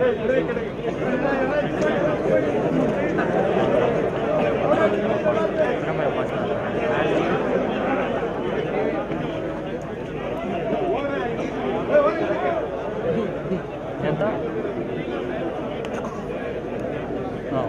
ಎಂತ ಹಾಂ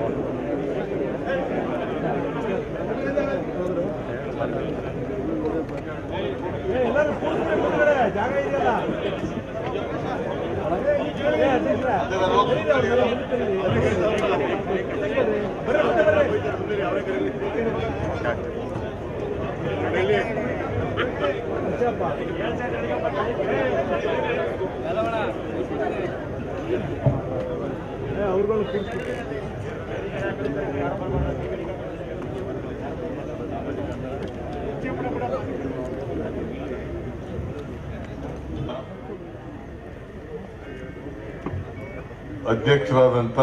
ಅಧ್ಯಕ್ಷರಾದಂಥ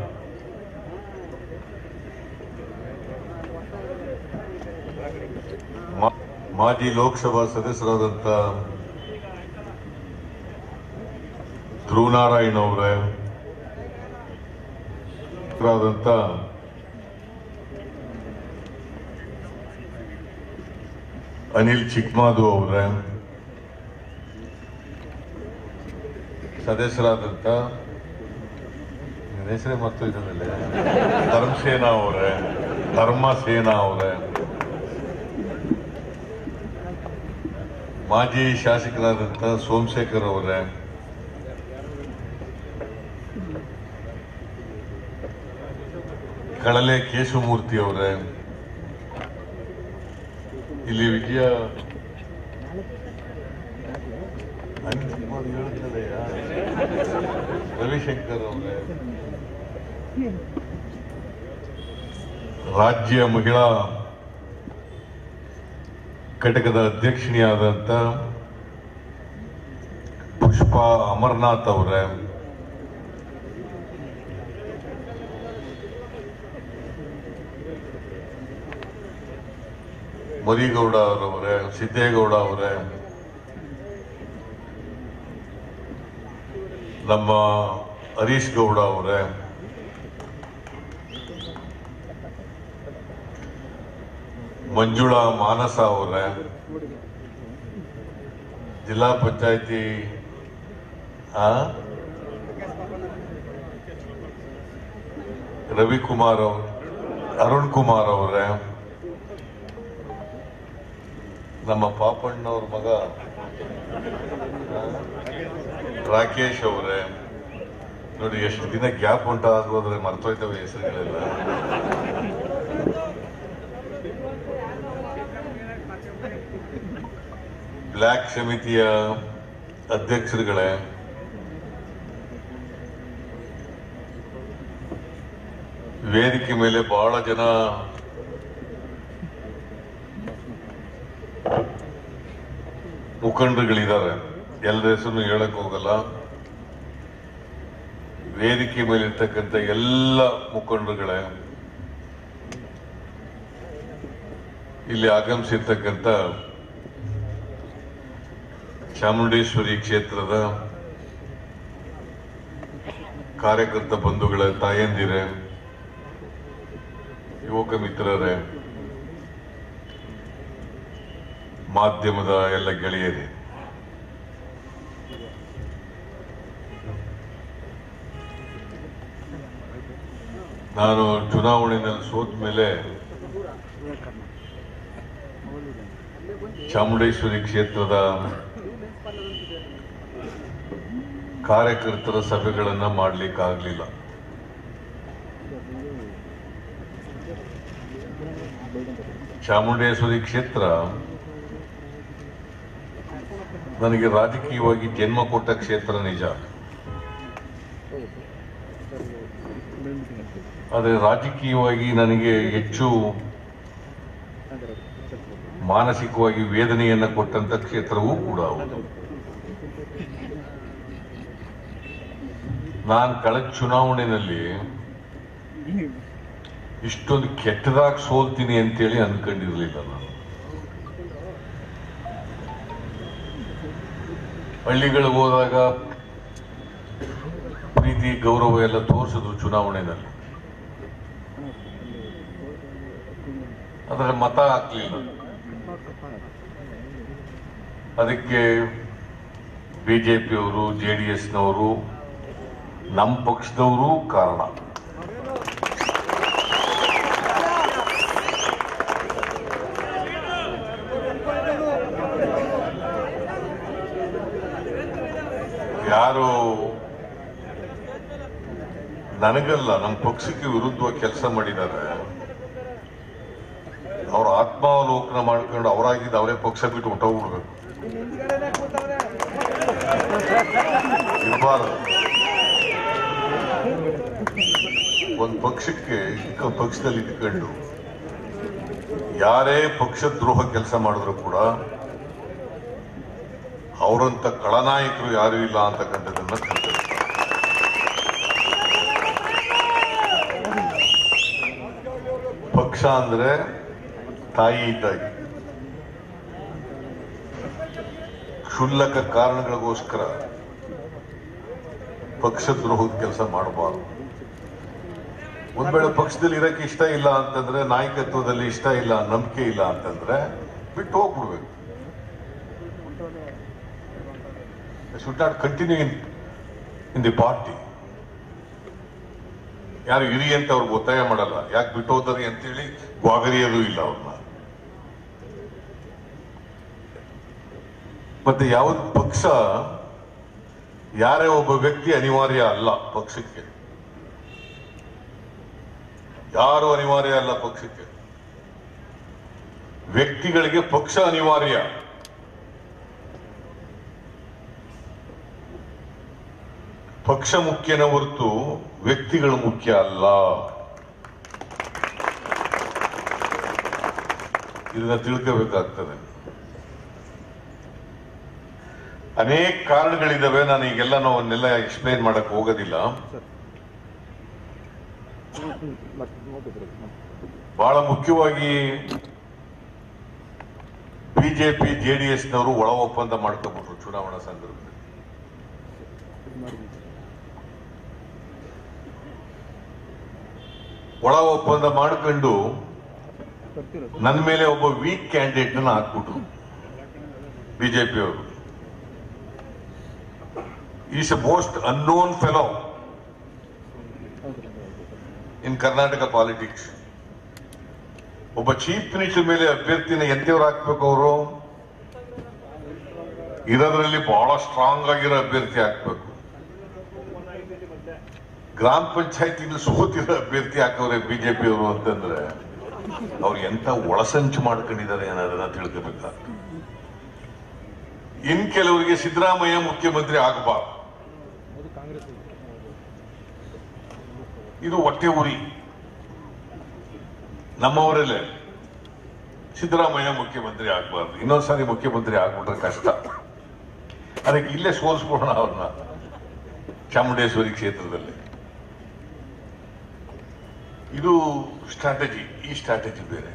ಮಾ- ಮಾಜಿ ಲೋಕಸಭಾ ಸದಸ್ಯರಾದಂಥ ಧ್ರುವನಾರಾಯಣ ಅವರೇ ರಾದಂಥ ಅನಿಲ್ ಚಿಕ್ಮಾದು ಅವರೇ ಸದಸ್ಯರಾದಂಥ ನನ್ನ ಹೆಸರೇ ಮತ್ತು ಇದರಲ್ಲಿ ಧರ್ಮಸೇನಾ ಅವರೇ ಧರ್ಮಸೇನಾ ಅವರೇ ಮಾಜಿ ಶಾಸಕರಾದಂಥ ಸೋಮಶೇಖರ್ ಅವರೇ ಕಳಲೆ ಕೇಶವಮೂರ್ತಿ ಅವರೇ ಇಲ್ಲಿ ವಿಜಯ ಅಂತಿಮವಾಗಿ ಹೇಳುತ್ತದೆಯಾ? ರವಿಶಂಕರ್ ಅವರೇ ರಾಜ್ಯ ಮಹಿಳಾ ಘಟಕದ ಅಧ್ಯಕ್ಷಿಣಿಯಾದಂಥ ಪುಷ್ಪಾ ಅಮರ್ನಾಥ್ ಅವರೇ ಮರಿಗೌಡ ಅವರವರೇ ಸಿದ್ದೇಗೌಡ ಅವರೇ ನಮ್ಮ ಹರೀಶ್ ಗೌಡ ಅವರೇ ಮಂಜುಳಾ ಮಾನಸ ಅವರೇ ಜಿಲ್ಲಾ ಪಂಚಾಯತಿ ಆ? ರವಿಕುಮಾರ್ ಅವರು ಅರುಣ್ ಕುಮಾರ್ ಅವರೇ ನಮ್ಮ ಪಾಪಣ್ಣವ್ರ ಮಗ ಆ? ರಾಕೇಶ್ ಅವರೇ ನೋಡಿ ಎಷ್ಟು ದಿನ ಗ್ಯಾಪ್ ಉಂಟಾಗೋದ್ರೆ ಮರ್ತೋಯ್ತವೆ ಹೆಸರುಗಳೆಲ್ಲ ಬ್ಲ್ಯಾಕ್ ಸಮಿತಿಯ ಅಧ್ಯಕ್ಷರುಗಳೇ ವೇದಿಕೆ ಮೇಲೆ ಬಹಳ ಜನ ಮುಖಂಡರುಗಳಿದ್ದಾರೆ ಎಲ್ಲರ ಹೆಸರು ಹೇಳಕ್ ಹೋಗಲ್ಲ ವೇದಿಕೆ ಮೇಲೆ ಇರ್ತಕ್ಕಂಥ ಎಲ್ಲ ಮುಖಂಡರುಗಳೇ ಇಲ್ಲಿ ಆಗಮಿಸಿರ್ತಕ್ಕಂಥ ಚಾಮುಂಡೇಶ್ವರಿ ಕ್ಷೇತ್ರದ ಕಾರ್ಯಕರ್ತ ಬಂಧುಗಳ ತಾಯಂದಿರೇ ಯುವಕ ಮಿತ್ರರೇ ಮಾಧ್ಯಮದ ಎಲ್ಲ ಗೆಳೆಯರೇ ನಾನು ಚುನಾವಣೆಯಲ್ಲಿ ಸೋತ ಮೇಲೆ ಚಾಮುಂಡೇಶ್ವರಿ ಕ್ಷೇತ್ರದ ಕಾರ್ಯಕರ್ತರ ಸಭೆಗಳನ್ನ ಮಾಡ್ಲಿಕ್ಕಾಗ್ಲಿಲ್ಲ ಚಾಮುಂಡೇಶ್ವರಿ ಕ್ಷೇತ್ರ ನನಗೆ ರಾಜಕೀಯವಾಗಿ ಜನ್ಮ ಕೊಟ್ಟ ಕ್ಷೇತ್ರ ನಿಜ ಆದರೆ ರಾಜಕೀಯವಾಗಿ ನನಗೆ ಹೆಚ್ಚು ಮಾನಸಿಕವಾಗಿ ವೇದನೆಯನ್ನ ಕೊಟ್ಟಂತ ಕ್ಷೇತ್ರವೂ ಕೂಡ ಹೌದು ನಾನು ಕಳೆದ ಚುನಾವಣೆಯಲ್ಲಿ ಇಷ್ಟೊಂದು ಕೆಟ್ಟದಾಗಿ ಸೋಲ್ತೀನಿ ಅಂತೇಳಿ ಅನ್ಕೊಂಡಿರ್ಲಿಲ್ಲ ನಾನು ಹಳ್ಳಿಗಳಿಗೆ ಹೋದಾಗ ಪ್ರೀತಿ ಗೌರವ ಎಲ್ಲ ತೋರಿಸಿದ್ರು ಚುನಾವಣೆಯಲ್ಲಿ ಅದರ ಮತ ಹಾಕ್ಲಿಲ್ಲ ಅದಕ್ಕೆ ಬಿಜೆಪಿಯವರು ಜೆ ಡಿ ಎಸ್ನವರು ನಮ್ಮ ಪಕ್ಷದವರು ಕಾರಣ ಯಾರು ನನಗಲ್ಲ ನಮ್ಮ ಪಕ್ಷಕ್ಕೆ ವಿರುದ್ಧವಾಗಿ ಕೆಲಸ ಮಾಡಿದ್ದಾರೆ ಅವ್ರ ಆತ್ಮಾವಲೋಕನ ಮಾಡ್ಕೊಂಡು ಅವರಾಗಿದ್ದು ಅವರೇ ಪಕ್ಷ ಬಿಟ್ಟು ಹೊಟ್ಟೋಗ್ಬಿಡ್ಬೇಕು ಇರಬಾರದು ಒಂದು ಪಕ್ಷಕ್ಕೆ ಇಕ್ಕ ಪಕ್ಷದಲ್ಲಿ ಇದ್ಕೊಂಡು ಯಾರೇ ಪಕ್ಷದ್ರೋಹ ಕೆಲಸ ಮಾಡಿದ್ರು ಕೂಡ ಅವರಂತ ಕಳನಾಯಕರು ಯಾರು ಇಲ್ಲ ಅಂತಕ್ಕಂಥದ್ದನ್ನ ತಿಳ್ಕೊಬೇಕು. ಪಕ್ಷ ಅಂದ್ರೆ ತಾಯಿ ಇದ್ದಾಗಿ ಕ್ಷುಲ್ಲಕ ಕಾರಣಗಳಿಗೋಸ್ಕರ ಪಕ್ಷದ್ರೋಹದ ಕೆಲಸ ಮಾಡಬಾರದು ಒಂದ್ ವೇಳೆ ಪಕ್ಷದಲ್ಲಿ ಇರಕ್ಕೆ ಇಷ್ಟ ಇಲ್ಲ ಅಂತಂದ್ರೆ ನಾಯಕತ್ವದಲ್ಲಿ ಇಷ್ಟ ಇಲ್ಲ ನಂಬಿಕೆ ಇಲ್ಲ ಅಂತಂದ್ರೆ ಬಿಟ್ಟು ಹೋಗ್ಬಿಡ್ಬೇಕು should not continue in in the party ಯಾರು ಇರಿ ಅಂತ ಅವ್ರಿಗೆ ಒತ್ತಾಯ ಮಾಡಲ್ಲ ಯಾಕೆ ಬಿಟ್ಟು ಹೋದ್ರಿ ಅಂತೇಳಿ ಗ್ವಾಗರಿಯೋದು ಇಲ್ಲ ಅವ್ರನ್ನ ಮತ್ತೆ ಯಾವ್ದು ಪಕ್ಷ ಯಾರೇ ಒಬ್ಬ ವ್ಯಕ್ತಿ ಅನಿವಾರ್ಯ ಅಲ್ಲ ಪಕ್ಷಕ್ಕೆ ಯಾರು ಅನಿವಾರ್ಯ ಅಲ್ಲ ಪಕ್ಷಕ್ಕೆ ವ್ಯಕ್ತಿಗಳಿಗೆ ಪಕ್ಷ ಅನಿವಾರ್ಯ ಪಕ್ಷ ಮುಖ್ಯನ ಹೊರತು ವ್ಯಕ್ತಿಗಳು ಮುಖ್ಯ ಅಲ್ಲ ಇದನ್ನ ತಿಳ್ಕೋಬೇಕಾಗ್ತದೆ ಅನೇಕ ಕಾರಣಗಳಿದಾವೆ ನಾನು ಈಗೆಲ್ಲ ಅವನ್ನೆಲ್ಲ ಎಕ್ಸ್ಪ್ಲೈನ್ ಮಾಡಕ್ ಹೋಗೋದಿಲ್ಲ ಬಹಳ ಮುಖ್ಯವಾಗಿ ಬಿಜೆಪಿ ಜೆಡಿಎಸ್ನವರು ಒಳ ಒಪ್ಪಂದ ಮಾಡ್ಕೊಂಡ್ಬಿಟ್ರು ಚುನಾವಣಾ ಸಂದರ್ಭದಲ್ಲಿ ಒಳ ಒಪ್ಪಂದ ಮಾಡ್ಕೊಂಡು ನನ್ನ ಮೇಲೆ ಒಬ್ಬ ವೀಕ್ ಕ್ಯಾಂಡಿಡೇಟ್ ನ ಹಾಕ್ಬಿಟ್ರು ಬಿಜೆಪಿಯವರು is a most unknown fellow in Karnataka politics ಒಬ್ಬ ಚೀಫ್ ಮಿನಿಸ್ಟರ್ ಮೇಲೆ ಅಭ್ಯರ್ಥಿನ ಎಂತೆಯವ್ರು ಹಾಕ್ಬೇಕು ಅವರು ಇರೋದ್ರಲ್ಲಿ ಬಹಳ ಸ್ಟ್ರಾಂಗ್ ಆಗಿರೋ ಅಭ್ಯರ್ಥಿ ಹಾಕ್ಬೇಕು ಗ್ರಾಮ ಪಂಚಾಯತಿಲಿ ಸೋತಿರೋ ಅಭ್ಯರ್ಥಿ ಹಾಕವ್ರೆ ಬಿಜೆಪಿ ಅವರು ಅಂತಂದ್ರೆ ಅವ್ರು ಎಂತ ಒಳಸಂಚು ಮಾಡ್ಕೊಂಡಿದ್ದಾರೆ ಅನ್ನೋದನ್ನ ತಿಳ್ಕೋಬೇಕಾಗ್ತದೆ ಇನ್ ಕೆಲವರಿಗೆ ಸಿದ್ದರಾಮಯ್ಯ ಮುಖ್ಯಮಂತ್ರಿ ಆಗಬಾರ್ದು ಇದು ಹೊಟ್ಟೆ ಉರಿ ನಮ್ಮವರಲ್ಲೇ ಸಿದ್ದರಾಮಯ್ಯ ಮುಖ್ಯಮಂತ್ರಿ ಆಗಬಾರ್ದು ಇನ್ನೊಂದ್ಸಾರಿ ಮುಖ್ಯಮಂತ್ರಿ ಆಗ್ಬಿಟ್ರೆ ಕಷ್ಟ ಅದಕ್ಕೆ ಇಲ್ಲೇ ಸೋಲ್ಸ್ಬಿಡೋಣ ಅವ್ರನ್ನ ಚಾಮುಂಡೇಶ್ವರಿ ಕ್ಷೇತ್ರದಲ್ಲಿ ಇದು ಸ್ಟ್ರಾಟಜಿ ಈ ಸ್ಟ್ರಾಟಜಿ ಬೇರೆ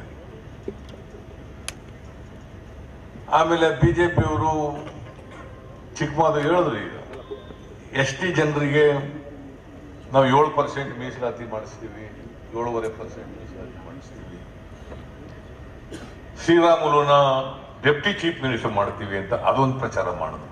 ಆಮೇಲೆ ಬಿಜೆಪಿಯವರು ಚಿಕ್ಕಮಾದ ಹೇಳಿದ್ರು ಈಗ ಎಸ್ ಟಿ ಜನರಿಗೆ ನಾವು ಏಳು ಪರ್ಸೆಂಟ್ ಮೀಸಲಾತಿ ಮಾಡಿಸ್ತೀವಿ ಏಳೂವರೆ ಪರ್ಸೆಂಟ್ ಮೀಸಲಾತಿ ಮಾಡಿಸ್ತೀವಿ ಶ್ರೀರಾಮುಲುನ ಡೆಪ್ಟಿ ಚೀಫ್ ಮಿನಿಸ್ಟರ್ ಮಾಡ್ತೀವಿ ಅಂತ ಅದೊಂದು ಪ್ರಚಾರ ಮಾಡಿದ್ರು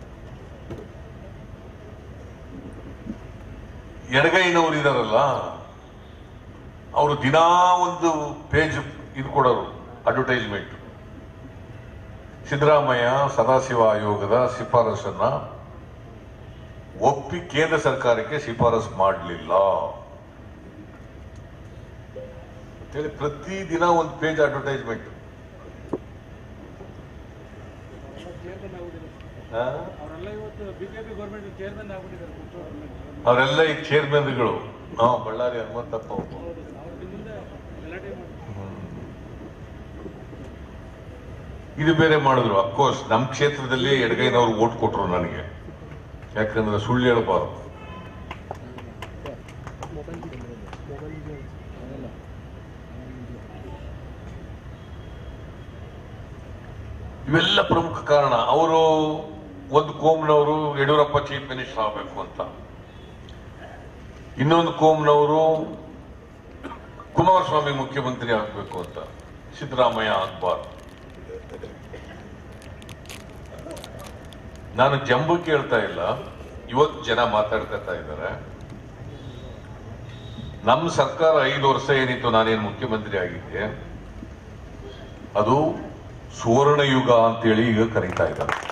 ಎಡಗೈನವರು ಇದಾರಲ್ಲ ಅವರು ದಿನಾ ಒಂದು ಪೇಜ್ ಇದು ಕೊಡೋರು ಅಡ್ವರ್ಟೈಸ್ಮೆಂಟ್ ಸಿದ್ದರಾಮಯ್ಯ ಸದಾಶಿವ ಆಯೋಗದ ಶಿಫಾರಸನ್ನ ಒಪ್ಪಿ ಕೇಂದ್ರ ಸರ್ಕಾರಕ್ಕೆ ಶಿಫಾರಸು ಮಾಡಲಿಲ್ಲ ಹೇಳಿ ಪ್ರತಿ ದಿನ ಒಂದು ಪೇಜ್ ಅಡ್ವರ್ಟೈಸ್ಮೆಂಟ್ ಅವರೆಲ್ಲ ಇವತ್ತು ಬಿಜೆಪಿ ಗೌರ್ಮೆಂಟ್ ಚೇರ್ಮನ್ ಆಗ್ಬಿಟ್ಟಿದ್ದಾರೆ ಪುತ್ತೂರು ಅವರೆಲ್ಲ ಈ ಚೇರ್ಮನ್ಗಳು ಹಾ ಬಳ್ಳಾರಿ ಹನುಮಂತಪ್ಪ ಒಬ್ಬ ಅವ್ರ ಮುಂದೆ ಗಲಾಟೆ ಮಾಡಿ ಇದು ಬೇರೆ ಮಾಡಿದ್ರು ಅಫ್ಕೋರ್ಸ್ ನಮ್ಮ ಕ್ಷೇತ್ರದಲ್ಲಿ ಎಡಗೈನವ್ರು ಓಟ್ ಕೊಟ್ರು ನನಗೆ ಯಾಕಂದ್ರೆ ಸುಳ್ಳು ಹೇಳಬಾರದು ಇವೆಲ್ಲ ಪ್ರಮುಖ ಕಾರಣ ಅವರು ಒಂದು ಕೋಮ್ನವರು ಯಡಿಯೂರಪ್ಪ ಚೀಫ್ ಮಿನಿಸ್ಟರ್ ಆಗಬೇಕು ಅಂತ ಇನ್ನೊಂದು ಕೋಮ್ನವರು ಕುಮಾರಸ್ವಾಮಿ ಮುಖ್ಯಮಂತ್ರಿ ಆಗಬೇಕು ಅಂತ ಸಿದ್ದರಾಮಯ್ಯ ಆಗ್ಬಾರ್ದು ನಾನು ಜಂಬು ಕೇಳ್ತಾ ಇಲ್ಲ ಇವತ್ತು ಜನ ಮಾತಾಡ್ಕೊತಾ ಇದ್ದಾರೆ ನಮ್ಮ ಸರ್ಕಾರ ಐದು ವರ್ಷ ಏನಿತ್ತು ನಾನೇನು ಮುಖ್ಯಮಂತ್ರಿ ಆಗಿದ್ದೆ ಅದು ಸುವರ್ಣ ಯುಗ ಅಂತೇಳಿ ಈಗ ಕರೀತಾ ಇದ್ದಾರೆ